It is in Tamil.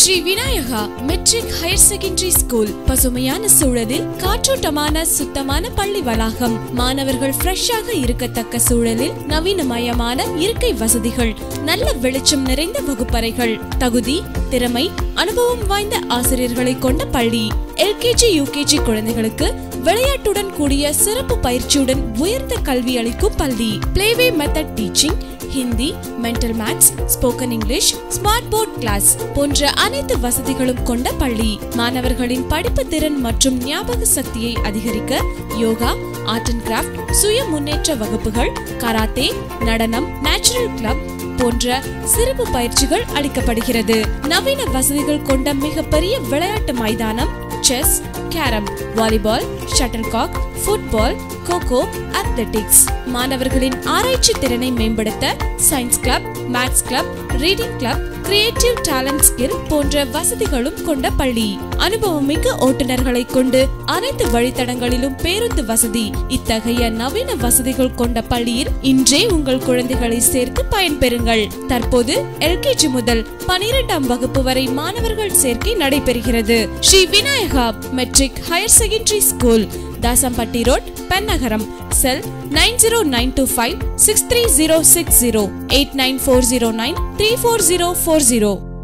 Sri Vinayaka matric higher secondary school பசுமையான சூழலில் காற்றோட்டமான சுத்தமான பள்ளி வளாகம் மாணவர்கள் ஃப்ரெஷ்ஷாக இருக்கத்தக்க சூழலில் நவீனமயமான இருக்கை வசதிகள் நல்ல வெளிச்சம் நிறைந்த வகுப்பறைகள் தகுதி திறமை அனுபவம் வாய்ந்த ஆசிரியர்களை கொண்ட பள்ளி எல்கேஜி யூகேஜி குழந்தைகளுக்கு விளையாட்டுடன் கூடிய சிறப்பு பயிற்சியுடன் உயர்ந்த கல்வி அளிக்கும் பள்ளி play way method teaching Hindi mental maths spoken English smart board class போன்ற அனைத்து வசதிகளும் கொண்ட பள்ளி மாணவர்களின் படிப்பு திறன் மற்றும் ஞாபக சக்தியை அதிகரிக்க யோகா ஆர்ட் அண்ட் கிராஃப்ட் சுய முன்னேற்ற வகுப்புகள் கராத்தே நடனம் நேச்சுரல் கிளப் போன்ற சிறப்பு பயிற்சிகள் அளிக்கப்படுகிறது நவீன வசதிகள் கொண்ட மிகப்பெரிய விளையாட்டு மைதானம் chess carrom volleyball shuttlecock football kho kho athletics மாணவர்களின் ஆராய்ச்சி திறனை மேம்படுத்த science club maths club reading club creative talent skill போன்ற வசதிகளும் கொண்ட பள்ளி அனுபவமிக்க ஓட்டுநர்களை கொண்டு அனைத்து வழித்தடங்களிலும் பேருந்து வசதி இத்தகைய நவீன வசதிகள் கொண்ட பள்ளியில் இன்றே உங்கள் குழந்தைகளை சேர்த்து பயன்பெறுங்கள் தற்போது எல்கேஜி முதல் பனிரெண்டாம் வகுப்பு வரை மாணவர்கள் சேர்க்கை நடைபெறுகிறது Sri Vinayaka matric higher secondary school Dasampatti road Pennagaram cell nine zero nine two five six three zero six zero eight nine four zero nine three four zero four zero